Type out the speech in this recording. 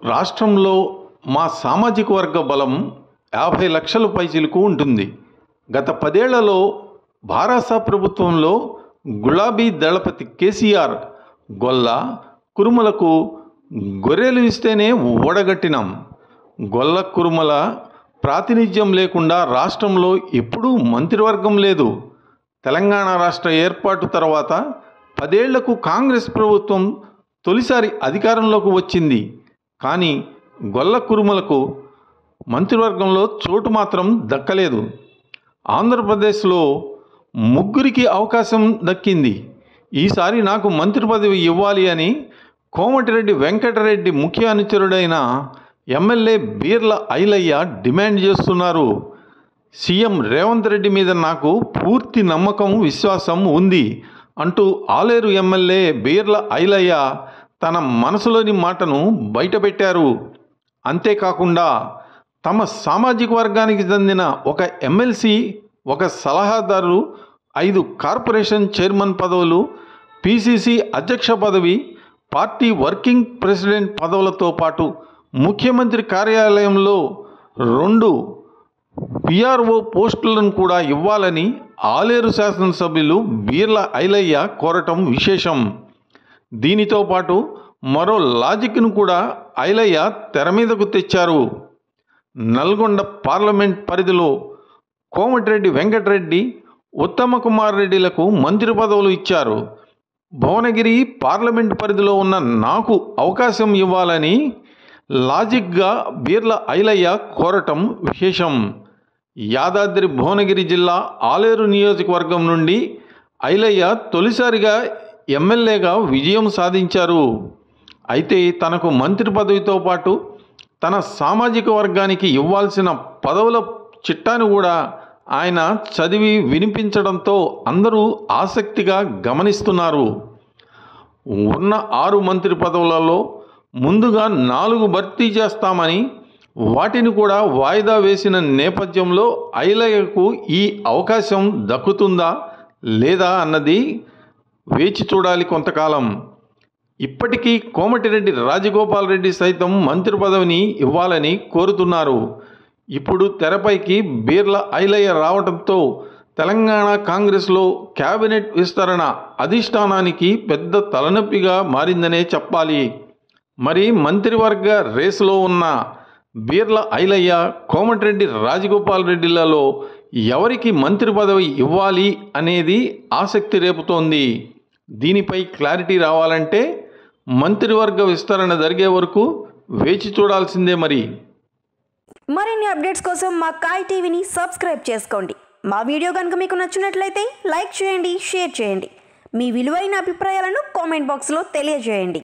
రాష్ట్రంలో మా సామాజిక వర్గ బలం యాభై లక్షల పైచిలకు ఉంటుంది గత పదేళ్లలో భారాస ప్రభుత్వంలో గులాబీ దళపతి కేసీఆర్ గొల్ల కురుమలకు గొర్రెలు ఇస్తేనే ఓడగట్టినాం గొల్ల కురుమల ప్రాతినిధ్యం లేకుండా రాష్ట్రంలో ఎప్పుడూ మంత్రివర్గం లేదు తెలంగాణ రాష్ట్ర ఏర్పాటు తర్వాత పదేళ్లకు కాంగ్రెస్ ప్రభుత్వం తొలిసారి అధికారంలోకి వచ్చింది కానీ గొల్ల కురుమలకు మంత్రివర్గంలో చోటు మాత్రం దక్కలేదు ఆంధ్రప్రదేశ్లో ముగ్గురికి అవకాశం దక్కింది ఈసారి నాకు మంత్రి పదవి ఇవ్వాలి అని కోమటిరెడ్డి వెంకటరెడ్డి ముఖ్య అనుచరుడైన ఎమ్మెల్యే బీర్ల ఐలయ్య డిమాండ్ చేస్తున్నారు సీఎం రేవంత్ రెడ్డి మీద నాకు పూర్తి నమ్మకం విశ్వాసం ఉంది అంటూ ఆలేరు ఎమ్మెల్యే బీర్ల ఐలయ్య తన మనసులోని మాటను బయటపెట్టారు అంతేకాకుండా తమ సామాజిక వర్గానికి చెందిన ఒక ఎమ్మెల్సీ ఒక సలహాదారు ఐదు కార్పొరేషన్ చైర్మన్ పదవులు పిసిసి అధ్యక్ష పదవి పార్టీ వర్కింగ్ ప్రెసిడెంట్ పదవులతో పాటు ముఖ్యమంత్రి కార్యాలయంలో రెండు పిఆర్ఓ పోస్టులను కూడా ఇవ్వాలని ఆలేరు శాసనసభ్యులు బీర్ల ఐలయ్య కోరటం విశేషం దీనితో పాటు మరో లాజిక్ను కూడా ఐలయ్య తెర మీదకు తెచ్చారు నల్గొండ పార్లమెంట్ పరిధిలో కోమటిరెడ్డి వెంకటరెడ్డి ఉత్తమ కుమార్ రెడ్డిలకు మంత్రి పదవులు ఇచ్చారు భువనగిరి పార్లమెంట్ పరిధిలో ఉన్న నాకు అవకాశం ఇవ్వాలని లాజిక్గా బీర్ల ఐలయ్య కోరటం విశేషం యాదాద్రి భువనగిరి జిల్లా ఆలేరు నియోజకవర్గం నుండి ఐలయ్య తొలిసారిగా ఎమ్మెల్యేగా విజయం సాధించారు అయితే తనకు మంత్రి పదవితో పాటు తన సామాజిక వర్గానికి ఇవ్వాల్సిన పదవుల చిట్టాను కూడా ఆయన చదివి వినిపించడంతో అందరూ ఆసక్తిగా గమనిస్తున్నారు ఉన్న ఆరు మంత్రి పదవులలో ముందుగా నాలుగు భర్తీ చేస్తామని వాటిని కూడా వాయిదా వేసిన నేపథ్యంలో ఐలయ్యకు ఈ అవకాశం దక్కుతుందా లేదా అన్నది వేచి చూడాలి కొంతకాలం ఇప్పటికీ కోమటిరెడ్డి రాజగోపాల్ రెడ్డి సైతం మంత్రి పదవిని ఇవ్వాలని కోరుతున్నారు ఇప్పుడు తెరపైకి బీర్ల ఐలయ్య రావడంతో తెలంగాణ కాంగ్రెస్లో కేబినెట్ విస్తరణ అధిష్టానానికి పెద్ద తలనొప్పిగా మారిందనే చెప్పాలి మరి మంత్రివర్గ రేసులో ఉన్న బీర్ల ఐలయ్య కోమటిరెడ్డి రాజగోపాల్ రెడ్డిలలో ఎవరికి మంత్రి పదవి ఇవ్వాలి అనేది ఆసక్తి రేపుతోంది దీనిపై క్లారిటీ రావాలంటే మంత్రివర్గ విస్తరణ జరిగే వరకు వేచి చూడాల్సిందే మరి మరిన్ని అప్డేట్స్ కోసం మా కాయ్ టీవీని సబ్స్క్రైబ్ చేసుకోండి మా వీడియో కనుక మీకు నచ్చినట్లయితే లైక్ చేయండి షేర్ చేయండి మీ విలువైన అభిప్రాయాలను కామెంట్ బాక్స్లో తెలియజేయండి